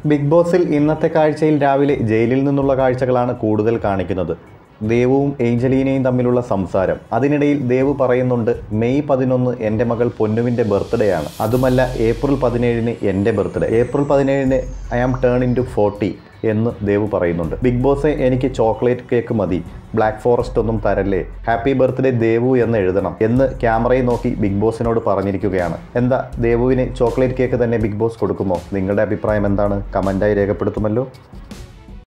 big ബോസിൽ ഇന്നത്തെ കാഴ്ചയിൽ രാവിലെ ജയിലിൽ നിന്നുള്ള കാഴ്ചകളാണ് കൂടുതൽ കാണിക്കുന്നത് ദേവുവും ഏഞ്ചലീനയും തമ്മിലുള്ള സംസാരം അതിനിടയിൽ ദേവ് പറയുന്നുണ്ട് മെയ് പതിനൊന്ന് എൻ്റെ മകൾ പൊന്നുവിൻ്റെ ബർത്ത്ഡേ ആണ് അതുമല്ല ഏപ്രിൽ പതിനേഴിന് എൻ്റെ ബർത്ത്ഡേ ഏപ്രിൽ പതിനേഴിന് I am turning to forty എന്ന് ദേവ് പറയുന്നുണ്ട് ബിഗ് ബോസ് എനിക്ക് ചോക്ലേറ്റ് കേക്ക് മതി ബ്ലാക്ക് ഫോറസ്റ്റ് ഒന്നും തരല്ലേ ഹാപ്പി ബർത്ത്ഡേ ദേവു എന്ന് എഴുതണം എന്ന് ക്യാമറയെ നോക്കി ബിഗ് ബോസിനോട് പറഞ്ഞിരിക്കുകയാണ് എന്താ ദേവുവിന് ചോക്ലേറ്റ് കേക്ക് തന്നെ ബിഗ് ബോസ് കൊടുക്കുമോ നിങ്ങളുടെ അഭിപ്രായം എന്താണ് കമൻറ്റായി രേഖപ്പെടുത്തുമല്ലോ